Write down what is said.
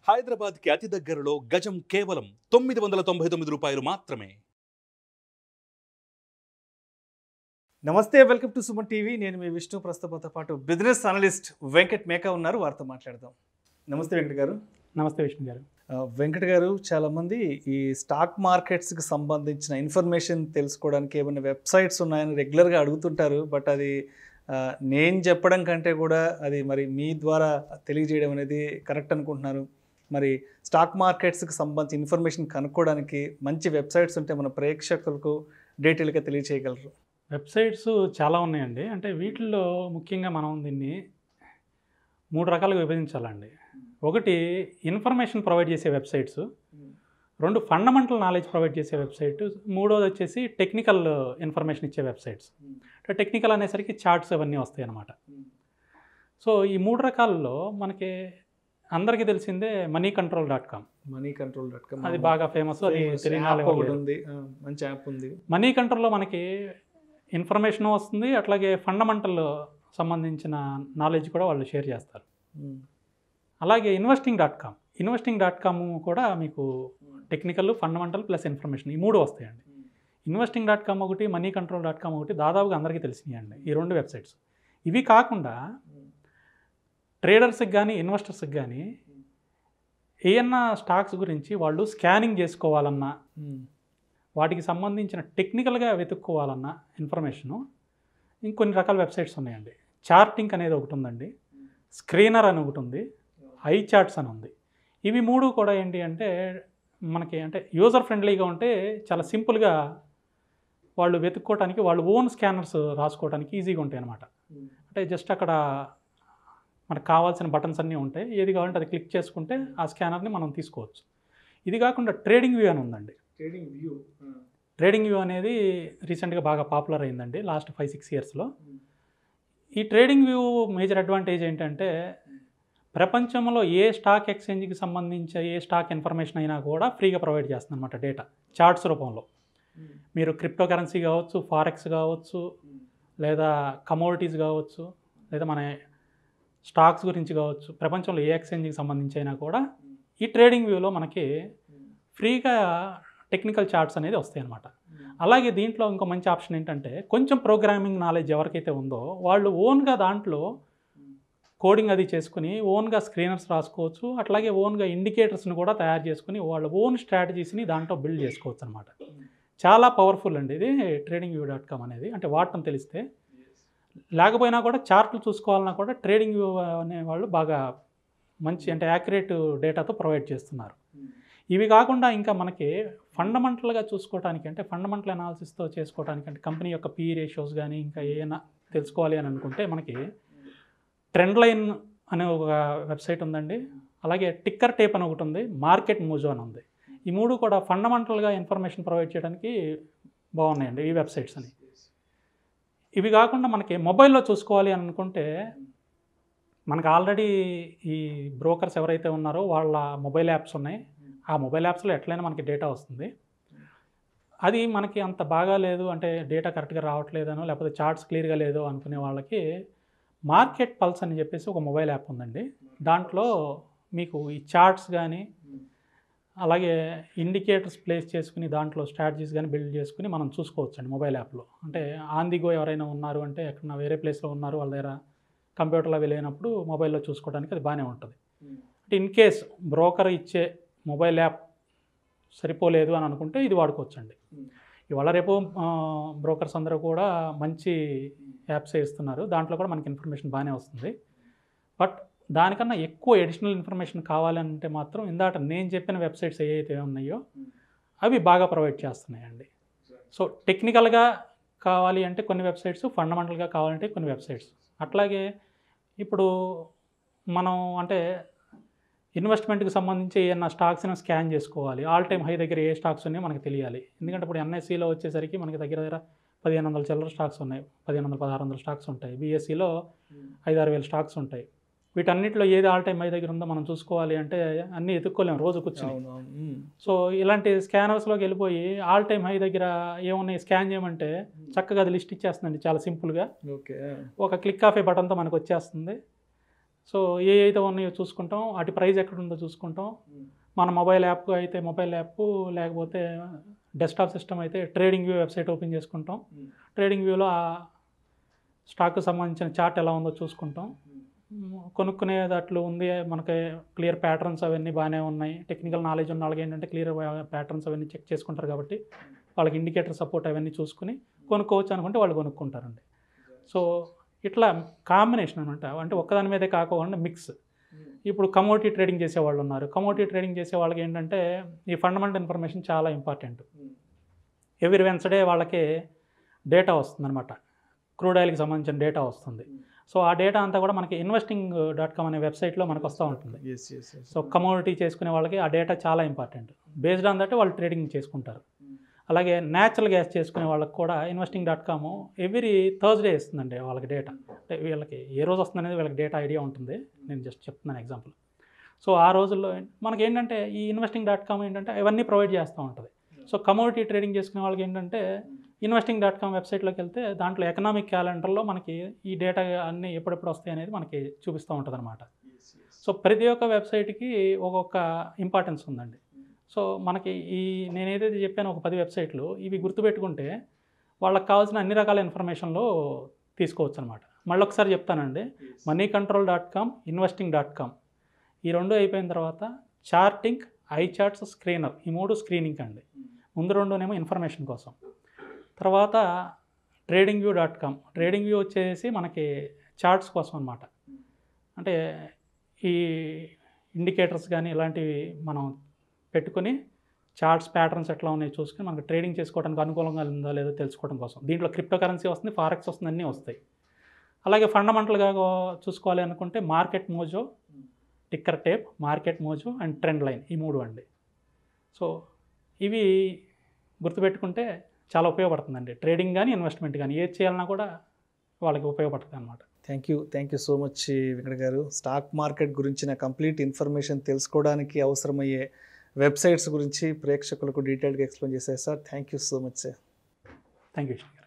హైదరాబాద్కి అతి దగ్గరలో గజం కేవలం తొమ్మిది వందల తొంభై తొమ్మిది రూపాయలు మాత్రమే నమస్తే వెల్కమ్ టు సుమన్ టీవీ నేను మీ విష్ణు ప్రస్తుతంతో పాటు బిజినెస్ అనలిస్ట్ వెంకట్ మేకా ఉన్నారు వారితో మాట్లాడదాం నమస్తే వెంకట్ గారు నమస్తే విష్ణు గారు ఆ, వెంకట్ గారు చాలామంది ఈ స్టాక్ మార్కెట్స్కి సంబంధించిన ఇన్ఫర్మేషన్ తెలుసుకోవడానికి ఏమైనా వెబ్సైట్స్ ఉన్నాయని రెగ్యులర్గా అడుగుతుంటారు బట్ అది ఆ, నేను చెప్పడం కంటే కూడా అది మరి మీ ద్వారా తెలియజేయడం అనేది కరెక్ట్ అనుకుంటున్నారు మరి స్టాక్ మార్కెట్స్కి సంబంధించి ఇన్ఫర్మేషన్ కనుక్కోవడానికి మంచి వెబ్సైట్స్ ఉంటే మన ప్రేక్షకులకు డీటెయిల్గా తెలియచేయగలరు వెబ్సైట్స్ చాలా ఉన్నాయండి అంటే వీటిల్లో ముఖ్యంగా మనం దీన్ని మూడు రకాలుగా విభజించాలండి ఒకటి ఇన్ఫర్మేషన్ ప్రొవైడ్ చేసే వెబ్సైట్స్ రెండు ఫండమెంటల్ నాలెడ్జ్ ప్రొవైడ్ చేసే వెబ్సైట్ మూడోది వచ్చేసి టెక్నికల్ ఇన్ఫర్మేషన్ ఇచ్చే వెబ్సైట్స్ అంటే టెక్నికల్ అనేసరికి చార్ట్స్ అవన్నీ వస్తాయి అన్నమాట సో ఈ మూడు రకాల్లో మనకి అందరికీ తెలిసిందే money control dot com money control dot com అది బాగా ఫేమస్ అది తెలియని వాళ్ళు ఎవరు ఒకటి లేరు. ఉంది ఆ, మంచి యాప్ ఉంది మనీ కంట్రోల్లో మనకి ఇన్ఫర్మేషన్ వస్తుంది అట్లాగే ఫండమెంటల్ సంబంధించిన నాలెడ్జ్ కూడా వాళ్ళు షేర్ చేస్తారు ఉమ్. అలాగే investing dot com investing dot com కూడా మీకు టెక్నికల్ ఫండమెంటల్ ప్లస్ ఇన్ఫర్మేషన్ ఈ మూడు వస్తాయండి ఇన్వెస్టింగ్ డాట్ కామ్ ఒకటి మనీ కంట్రోల్ డాట్ కామ్ ఒకటి దాదాపుగా అందరికీ తెలిసినాయండి ఈ రెండు వెబ్సైట్స్ ఇవి కాకుండా ట్రేడర్స్కి కానీ ఇన్వెస్టర్స్కి కానీ ఏమన్నా స్టాక్స్ గురించి వాళ్ళు స్కానింగ్ చేసుకోవాలన్నా ఉమ్. వాటికి సంబంధించిన టెక్నికల్గా వెతుక్కోవాలన్న ఇన్ఫర్మేషను ఇంకొన్ని రకాల వెబ్సైట్స్ ఉన్నాయండి చార్టింగ్ అనేది ఒకటి ఉందండి స్క్రీనర్ అని ఒకటి ఉంది ఐ చార్ట్స్ అని ఉంది ఇవి మూడు కూడా ఏంటి అంటే మనకి అంటే యూజర్ ఫ్రెండ్లీగా ఉంటే చాలా సింపుల్గా వాళ్ళు వెతుక్కోవడానికి వాళ్ళు ఓన్ స్కానర్స్ రాసుకోవడానికి ఈజీగా ఉంటాయి అన్నమాట అంటే జస్ట్ అక్కడ మనకు కావాల్సిన బటన్స్ అన్నీ ఉంటాయి ఏది కావాలంటే అది క్లిక్ చేసుకుంటే ఆ స్కానర్ని మనం తీసుకోవచ్చు ఇది కాకుండా ట్రేడింగ్ వ్యూ అని ఉందండి ట్రేడింగ్ వ్యూ ట్రేడింగ్ వ్యూ అనేది రీసెంట్గా బాగా పాపులర్ అయిందండి లాస్ట్ ఫైవ్ సిక్స్ ఇయర్స్లో ఈ ట్రేడింగ్ వ్యూ మేజర్ అడ్వాంటేజ్ ఏంటంటే ప్రపంచంలో ఏ స్టాక్ ఎక్స్చేంజ్కి సంబంధించి ఏ స్టాక్ ఇన్ఫర్మేషన్ అయినా కూడా ఫ్రీగా ప్రొవైడ్ చేస్తుంది అనమాట డేటా చార్ట్స్ రూపంలో మీరు క్రిప్టో కరెన్సీ కావచ్చు ఫారెక్స్ కావచ్చు లేదా కమోడిటీస్ కావచ్చు లేదా మన స్టాక్స్ గురించి కావచ్చు ప్రపంచంలో ఏ ఎక్స్చేంజ్కి సంబంధించి అయినా కూడా ఈ ట్రేడింగ్ వ్యూలో మనకి ఫ్రీగా టెక్నికల్ చార్ట్స్ అనేది వస్తాయి అన్నమాట అలాగే దీంట్లో ఇంకో మంచి ఆప్షన్ ఏంటంటే కొంచెం ప్రోగ్రామింగ్ నాలెడ్జ్ ఎవరికైతే ఉందో వాళ్ళు ఓన్గా దాంట్లో కోడింగ్ అది చేసుకుని ఓన్గా స్క్రీనర్స్ రాసుకోవచ్చు అట్లాగే ఓన్గా ఇండికేటర్స్ని కూడా తయారు చేసుకుని వాళ్ళ ఓన్ స్ట్రాటజీస్ని దాంట్లో బిల్డ్ చేసుకోవచ్చు అనమాట చాలా పవర్ఫుల్ అండి ఇది ట్రేడింగ్ వ్యూ డాట్ కామ్ అనేది అంటే వాడటం తెలిస్తే లేకపోయినా కూడా చార్ట్లు చూసుకోవాలన్నా కూడా ట్రేడింగ్ వ్యూ అనే వాళ్ళు బాగా మంచి అంటే యాక్యురేట్ డేటాతో ప్రొవైడ్ చేస్తున్నారు ఇవి కాకుండా ఇంకా మనకి ఫండమెంటల్గా చూసుకోవడానికి అంటే ఫండమెంటల్ అనాలిసిస్తో చేసుకోవడానికి అంటే కంపెనీ యొక్క పీ రేషియోస్ కానీ ఇంకా ఏమైనా తెలుసుకోవాలి అని అనుకుంటే మనకి ట్రెండ్ లైన్ అనే ఒక వెబ్సైట్ ఉందండి అలాగే టిక్కర్ టేప్ అని ఒకటి ఉంది మార్కెట్ మూజో అని ఉంది ఈ మూడు కూడా ఫండమెంటల్గా ఇన్ఫర్మేషన్ ప్రొవైడ్ చేయడానికి బాగున్నాయండి ఈ వెబ్సైట్స్ అని ఇవి కాకుండా మనకి మొబైల్లో చూసుకోవాలి అని అనుకుంటే మనకు ఆల్రెడీ ఈ బ్రోకర్స్ ఎవరైతే ఉన్నారో వాళ్ళ మొబైల్ యాప్స్ ఉన్నాయి ఆ మొబైల్ యాప్స్లో ఎట్లయినా మనకి డేటా వస్తుంది అది మనకి అంత బాగా లేదు అంటే డేటా కరెక్ట్గా రావట్లేదనో లేకపోతే చార్ట్స్ క్లియర్గా లేదో అనుకునే వాళ్ళకి మార్కెట్ పల్స్ అని చెప్పేసి ఒక మొబైల్ యాప్ ఉందండి దాంట్లో మీకు ఈ చార్ట్స్ కానీ అలాగే ఇండికేటర్స్ ప్లేస్ చేసుకుని దాంట్లో స్ట్రాటజీస్ కానీ బిల్డ్ చేసుకుని మనం చూసుకోవచ్చు అండి మొబైల్ యాప్లో అంటే ఆన్ ది గో ఎవరైనా ఉన్నారు అంటే ఎక్కడ వేరే ప్లేస్లో ఉన్నారు వాళ్ళ దగ్గర కంప్యూటర్లో వెళ్ళినప్పుడు మొబైల్లో చూసుకోవడానికి అది బాగానే ఉంటుంది అంటే ఇన్ కేస్ బ్రోకర్ ఇచ్చే మొబైల్ యాప్ సరిపోలేదు అని అనుకుంటే ఇది వాడుకోవచ్చండి ఇవాళ రేపు బ్రోకర్స్ అందరూ కూడా మంచి యాప్స్ ఇస్తున్నారు దాంట్లో కూడా మనకి ఇన్ఫర్మేషన్ బాగానే వస్తుంది బట్ దానికన్నా ఎక్కువ ఎడిషనల్ ఇన్ఫర్మేషన్ కావాలంటే మాత్రం ఇందాక నేను చెప్పిన వెబ్సైట్స్ ఏవైతే ఉన్నాయో అవి బాగా ప్రొవైడ్ చేస్తున్నాయండి సో టెక్నికల్గా కావాలి అంటే కొన్ని వెబ్సైట్స్ ఫండమెంటల్గా కావాలంటే కొన్ని వెబ్సైట్స్ అట్లాగే ఇప్పుడు మనం అంటే ఇన్వెస్ట్మెంట్కి సంబంధించి ఏమన్నా స్టాక్స్ని స్కాన్ చేసుకోవాలి ఆల్ టైమ్ హై దగ్గర ఏ స్టాక్స్ ఉన్నాయో మనకు తెలియాలి ఎందుకంటే ఇప్పుడు ఎన్ఎస్సిలో వచ్చేసరికి మనకి దగ్గర దగ్గర పదిహేను వందల చిల్లర స్టాక్స్ ఉన్నాయి పదిహేను వందల పదహారు వందల స్టాక్స్ ఉంటాయి బీఎస్సీలో ఐదు ఆరు వేల స్టాక్స్ ఉంటాయి వీటన్నిటిలో ఏది ఆల్ టైమ్ హై దగ్గర ఉందో మనం చూసుకోవాలి అంటే అన్నీ ఎత్తుక్కోలేము రోజు కూర్చొని అవును అవును ఉమ్. సో ఇలాంటి స్కానర్స్లోకి వెళ్ళిపోయి ఆల్ టైమ్ హై దగ్గర ఏమున్నాయి స్కాన్ చేయమంటే చక్కగా అది లిస్ట్ ఇచ్చేస్తుందండి చాలా సింపుల్గా ఓకే ఒక క్లిక్ ఆఫ్ ఏ బటన్తో మనకు వచ్చేస్తుంది సో ఏ అయితే ఉన్నాయో చూసుకుంటాం వాటి ప్రైస్ ఎక్కడ ఉందో చూసుకుంటాం మన మొబైల్ యాప్ అయితే మొబైల్ యాప్ లేకపోతే డెస్క్టాప్ సిస్టమ్ అయితే ట్రేడింగ్ వ్యూ వెబ్సైట్ ఓపెన్ చేసుకుంటాం ట్రేడింగ్ వ్యూలో ఆ స్టాక్కి సంబంధించిన చార్ట్ ఎలా ఉందో చూసుకుంటాం మ్, కొనుక్కునే దాంట్లో ఉంది మనకి క్లియర్ ప్యాటర్న్స్ అవన్నీ బాగానే ఉన్నాయి టెక్నికల్ నాలెడ్జ్ ఉన్న వాళ్ళకి ఏంటంటే క్లియర్ ప్యాటర్న్స్ అవన్నీ చెక్ చేసుకుంటారు కాబట్టి వాళ్ళకి ఇండికేటర్ సపోర్ట్ అవన్నీ చూసుకుని కొనుక్కోవచ్చు అనుకుంటే వాళ్ళు కొనుక్కుంటారండి సో ఇట్లా కాంబినేషన్ అనమాట అంటే ఒక్కదాని మీదే కాకుండా మిక్స్ ఇప్పుడు కమోడిటీ ట్రేడింగ్ చేసే వాళ్ళు ఉన్నారు కమోడిటీ ట్రేడింగ్ చేసే వాళ్ళకి ఏంటంటే ఈ ఫండమెంటల్ ఇన్ఫర్మేషన్ చాలా ఇంపార్టెంట్ ఎవ్రీ వెన్స్డే వాళ్ళకి డేటా వస్తుంది అనమాట క్రూడ్ ఆయిల్కి సంబంధించిన డేటా వస్తుంది సో ఆ డేటా అంతా కూడా మనకి ఇన్వెస్టింగ్ డాట్ కామ్ అనే వెబ్సైట్లో మనకు వస్తూ ఉంటుంది yes yes yes so commodity చేసుకునే వాళ్ళకి ఆ డేటా చాలా ఇంపార్టెంట్ బేస్డ్ ఆన్ దట్ వాళ్ళు ట్రేడింగ్ చేసుకుంటారు అలాగే న్యాచురల్ గ్యాస్ చేసుకునే వాళ్ళకి కూడా investing dot com every Thursday ఇస్తుందండి వాళ్ళకి డేటా అంటే వీళ్ళకి ఏ రోజు వస్తుంది అనేది వీళ్ళకి డేటా ఐడియా ఉంటుంది నేను జస్ట్ చెప్తున్నాను ఎగ్జాంపుల్ సో ఆ రోజుల్లో మనకి ఏంటంటే ఈ ఇన్వెస్టింగ్ డాట్ కామ్ ఏంటంటే ఇవన్నీ ప్రొవైడ్ చేస్తూ ఉంటుంది సో కమోడిటీ ట్రేడింగ్ చేసుకునే వాళ్ళకి ఏంటంటే ఇన్వెస్టింగ్ డాట్ కామ్ వెబ్సైట్లోకి వెళ్తే దాంట్లో ఎకనామిక్ క్యాలెండర్లో మనకి ఈ డేటా అన్నీ ఎప్పుడెప్పుడు వస్తాయి అనేది మనకి చూపిస్తూ ఉంటుంది అనమాట సో ప్రతి ఒక్క వెబ్సైట్కి ఒక్కొక్క ఇంపార్టెన్స్ ఉందండి సో మనకి ఈ నేను ఏదైతే చెప్పానో ఒక పది వెబ్సైట్లు ఇవి గుర్తుపెట్టుకుంటే వాళ్ళకి కావాల్సిన అన్ని రకాల ఇన్ఫర్మేషన్లో తీసుకోవచ్చు అనమాట మళ్ళీ ఒకసారి చెప్తానండి money control dot com investing dot com ఈ రెండు అయిపోయిన తర్వాత చార్టింగ్ ఐ చార్ట్స్ స్క్రీనర్ ఈ మూడు స్క్రీనింగ్ అండి ముందు రెండునేమో ఇన్ఫర్మేషన్ కోసం తర్వాత trading view dot com trading view వచ్చేసి మనకి చార్ట్స్ కోసం అనమాట అంటే ఈ ఇండికేటర్స్ కానీ ఇలాంటివి మనం పెట్టుకొని చార్ట్స్ ప్యాటర్న్స్ ఎట్లా ఉన్నాయో చూసుకొని మనకు ట్రేడింగ్ చేసుకోవడానికి అనుకూలంగా ఉందా లేదో తెలుసుకోవడం కోసం దీంట్లో క్రిప్టో కరెన్సీ వస్తుంది ఫారెక్స్ వస్తుంది అన్నీ వస్తాయి అలాగే ఫండమెంటల్గా చూసుకోవాలి అనుకుంటే market mojo ticker tape market mojo and trend line ఈ మూడు అండి సో ఇవి గుర్తుపెట్టుకుంటే చాలా ఉపయోగపడుతుందండి ట్రేడింగ్ కానీ ఇన్వెస్ట్మెంట్ కానీ ఏది చేయాలన్నా కూడా వాళ్ళకి ఉపయోగపడుతుంది అనమాట thank you thank you so much Venkata గారు స్టాక్ మార్కెట్ గురించిన కంప్లీట్ ఇన్ఫర్మేషన్ తెలుసుకోవడానికి అవసరమయ్యే వెబ్సైట్స్ గురించి ప్రేక్షకులకు డీటెయిల్గా ఎక్స్ప్లెయిన్ చేశారు sir thank you so much sir thank you